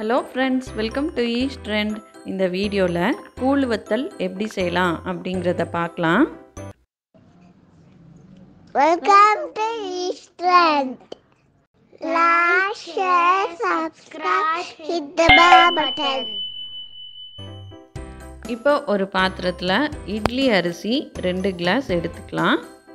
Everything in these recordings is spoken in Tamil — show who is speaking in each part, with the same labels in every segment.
Speaker 1: Hello friends welcome to east trend இந்த வீடியோவில் கூழ் வத்தல் எப்படி செய்யலாம் அப்படிங்கிறத பார்க்கலாம்
Speaker 2: Welcome to East Trend. Like, share, subscribe, hit the bell button.
Speaker 1: இப்போ ஒரு பாத்திரத்தில் இட்லி அரிசி ரெண்டு கிளாஸ் எடுத்துக்கலாம்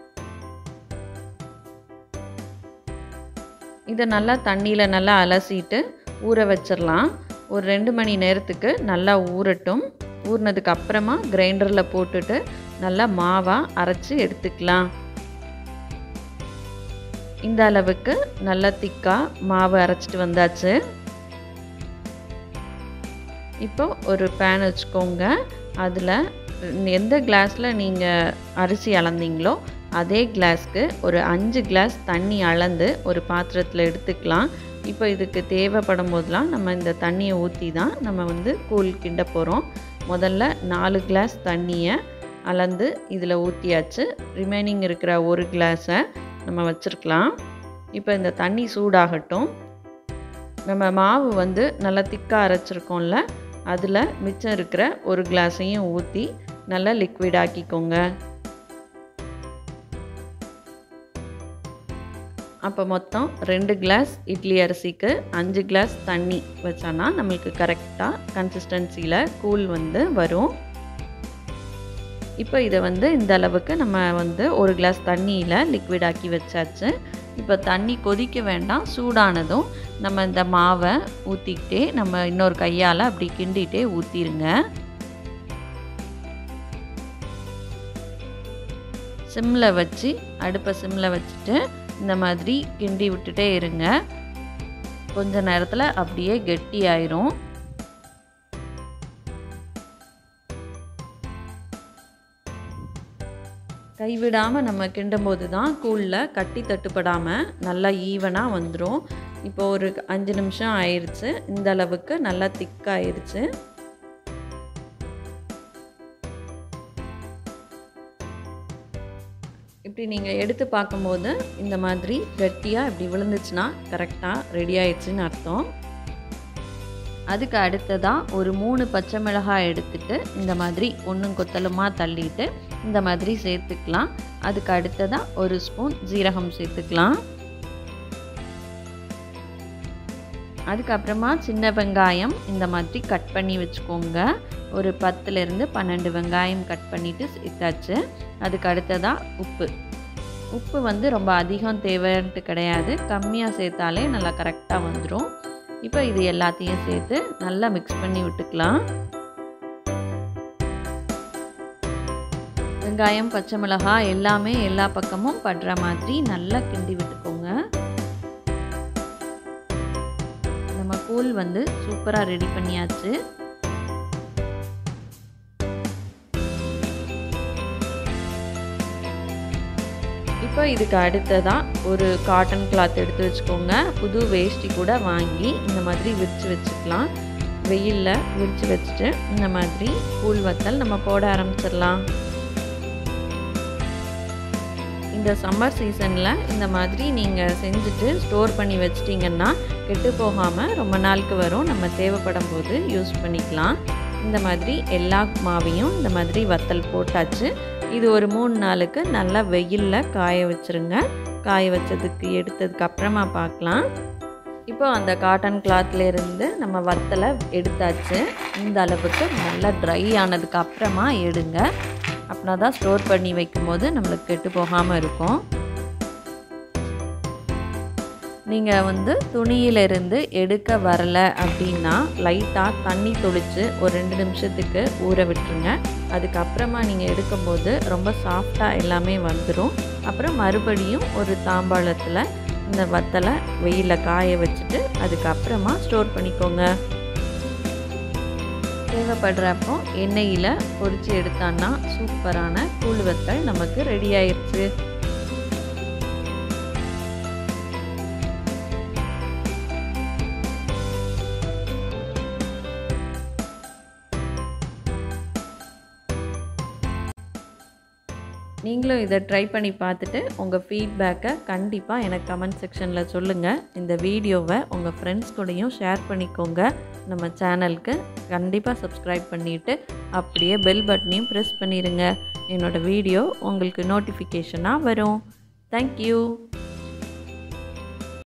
Speaker 1: இதை நல்லா தண்ணியில் நல்லா அலசிட்டு ஊற வச்சிடலாம் ஒரு ரெண்டு மணி நேரத்துக்கு நல்லா ஊறட்டும் ஊறினதுக்கு அப்புறமா கிரைண்டரில் போட்டுட்டு நல்லா மாவாக அரைச்சி எடுத்துக்கலாம் இந்த அளவுக்கு நல்லா திக்காக மாவு அரைச்சிட்டு வந்தாச்சு இப்போ ஒரு பேன் வச்சுக்கோங்க அதில் எந்த கிளாஸில் நீங்கள் அரிசி அளந்தீங்களோ அதே கிளாஸ்க்கு ஒரு அஞ்சு கிளாஸ் தண்ணி அளந்து ஒரு பாத்திரத்தில் எடுத்துக்கலாம் இப்போ இதுக்கு தேவைப்படும் போதெல்லாம் நம்ம இந்த தண்ணியை ஊற்றி தான் நம்ம வந்து கூழ் கிண்ட போகிறோம் முதல்ல நாலு கிளாஸ் தண்ணியை அளந்து இதில் ஊற்றியாச்சு ரிமைனிங் இருக்கிற ஒரு கிளாஸை நம்ம வச்சுருக்கலாம் இப்போ இந்த தண்ணி சூடாகட்டும் நம்ம மாவு வந்து நல்லா திக்காக அரைச்சிருக்கோம்ல அதில் மிச்சம் இருக்கிற ஒரு கிளாஸையும் ஊற்றி நல்லா லிக்விட் ஆக்கிக்கோங்க அப்போ மொத்தம் ரெண்டு கிளாஸ் இட்லி அரிசிக்கு அஞ்சு கிளாஸ் தண்ணி வச்சோன்னா நம்மளுக்கு கரெக்டாக கன்சிஸ்டன்சியில் கூழ் வந்து வரும் இப்போ இதை வந்து இந்த அளவுக்கு நம்ம வந்து ஒரு கிளாஸ் தண்ணியில் லிக்விட் ஆக்கி வச்சாச்சு இப்போ தண்ணி கொதிக்க வேண்டாம் சூடானதும் நம்ம இந்த மாவை ஊற்றிக்கிட்டே நம்ம இன்னொரு கையால் அப்படி கிண்டிகிட்டே ஊற்றிருங்க சிம்மில் வச்சு அடுப்பை சிம்மில் வச்சுட்டு இந்த மாதிரி கிண்டி விட்டுட்டே இருங்க கொஞ்ச நேரத்தில் அப்படியே கெட்டி ஆயிரும் கைவிடாமல் நம்ம கிண்டும்போது தான் கூழில் கட்டி தட்டுப்படாமல் நல்லா ஈவனாக வந்துடும் இப்போ ஒரு அஞ்சு நிமிஷம் ஆயிடுச்சு இந்த அளவுக்கு நல்லா திக்காயிருச்சு இப்படி நீங்கள் எடுத்து பார்க்கும்போது இந்த மாதிரி கட்டியாக இப்படி விழுந்துச்சுன்னா கரெக்டாக ரெடி ஆயிடுச்சுன்னு அர்த்தம் அதுக்கு அடுத்ததாக ஒரு மூணு பச்சை மிளகாய் எடுத்துட்டு இந்த மாதிரி ஒன்றும் கொத்தலுமாக தள்ளிட்டு இந்த மாதிரி சேர்த்துக்கலாம் அதுக்கு அடுத்ததாக ஒரு ஸ்பூன் ஜீரகம் சேர்த்துக்கலாம் அதுக்கப்புறமா சின்ன வெங்காயம் இந்த மாதிரி கட் பண்ணி வச்சுக்கோங்க ஒரு பத்துலேருந்து பன்னெண்டு வெங்காயம் கட் பண்ணிவிட்டு சேர்த்தாச்சு அதுக்கு அடுத்ததாக உப்பு உப்பு வந்து ரொம்ப அதிகம் தேவைன்ட்டு கிடையாது கம்மியாக சேர்த்தாலே நல்லா கரெக்டாக வந்துடும் இப்போ இது எல்லாத்தையும் சேர்த்து நல்லா மிக்ஸ் பண்ணி விட்டுக்கலாம் வெங்காயம் பச்சை மிளகாய் எல்லாமே எல்லா பக்கமும் படுற மாதிரி நல்லா கிண்டி விட்டுக்கோங்க நம்ம கூழ் வந்து சூப்பராக ரெடி பண்ணியாச்சு இப்போ இதுக்கு அடுத்ததாக ஒரு காட்டன் கிளாத் எடுத்து வச்சுக்கோங்க புது வேஷ்டி கூட வாங்கி இந்த மாதிரி விரித்து வச்சுக்கலாம் வெயிலில் விரித்து வச்சுட்டு இந்த மாதிரி கூழ் வத்தல் நம்ம போட ஆரம்பிச்சிடலாம் இந்த சம்மர் சீசனில் இந்த மாதிரி நீங்கள் செஞ்சுட்டு ஸ்டோர் பண்ணி வச்சிட்டிங்கன்னா கெட்டு போகாமல் ரொம்ப நாளுக்கு வரும் நம்ம தேவைப்படும் போது யூஸ் பண்ணிக்கலாம் இந்த மாதிரி எல்லா மாவையும் இந்த மாதிரி வத்தல் போட்டாச்சு இது ஒரு மூணு நாளுக்கு நல்லா வெயிலில் காய வச்சுருங்க காய வச்சதுக்கு எடுத்ததுக்கு அப்புறமா பார்க்கலாம் இப்போ அந்த காட்டன் கிளாத்லேருந்து நம்ம வத்தலை எடுத்தாச்சு இந்த அளவுக்கு நல்லா ட்ரை ஆனதுக்கு அப்புறமா எடுங்க அப்படின்னா தான் ஸ்டோர் பண்ணி வைக்கும்போது நம்மளுக்கு கெட்டு போகாமல் இருக்கும் நீங்கள் வந்து துணியிலிருந்து எடுக்க வரலை அப்படின்னா லைட்டாக தண்ணி தொளித்து ஒரு ரெண்டு நிமிஷத்துக்கு ஊற விட்டுருங்க அதுக்கப்புறமா நீங்கள் எடுக்கும்போது ரொம்ப சாஃப்டாக எல்லாமே வந்துடும் அப்புறம் மறுபடியும் ஒரு தாம்பாளத்தில் இந்த வத்தலை வெயிலில் காய வச்சுட்டு அதுக்கப்புறமா ஸ்டோர் பண்ணிக்கோங்க தேவைப்படுறப்போ எண்ணெயில் பொரித்து எடுத்தான்னா சூப்பரான கூழ் வத்தல் நமக்கு ரெடி ஆயிடுச்சு நீங்களும் இதை ட்ரை பண்ணி பார்த்துட்டு உங்கள் ஃபீட்பேக்கை கண்டிப்பாக எனக்கு கமெண்ட் செக்ஷனில் சொல்லுங்கள் இந்த வீடியோவை உங்கள் ஃப்ரெண்ட்ஸ் கூடயும் ஷேர் பண்ணிக்கோங்க நம்ம சேனலுக்கு கண்டிப்பாக சப்ஸ்கிரைப் பண்ணிவிட்டு அப்படியே பெல் பட்டனையும் ப்ரெஸ் பண்ணிடுங்க என்னோடய வீடியோ உங்களுக்கு நோட்டிஃபிகேஷனாக வரும் தேங்க்யூ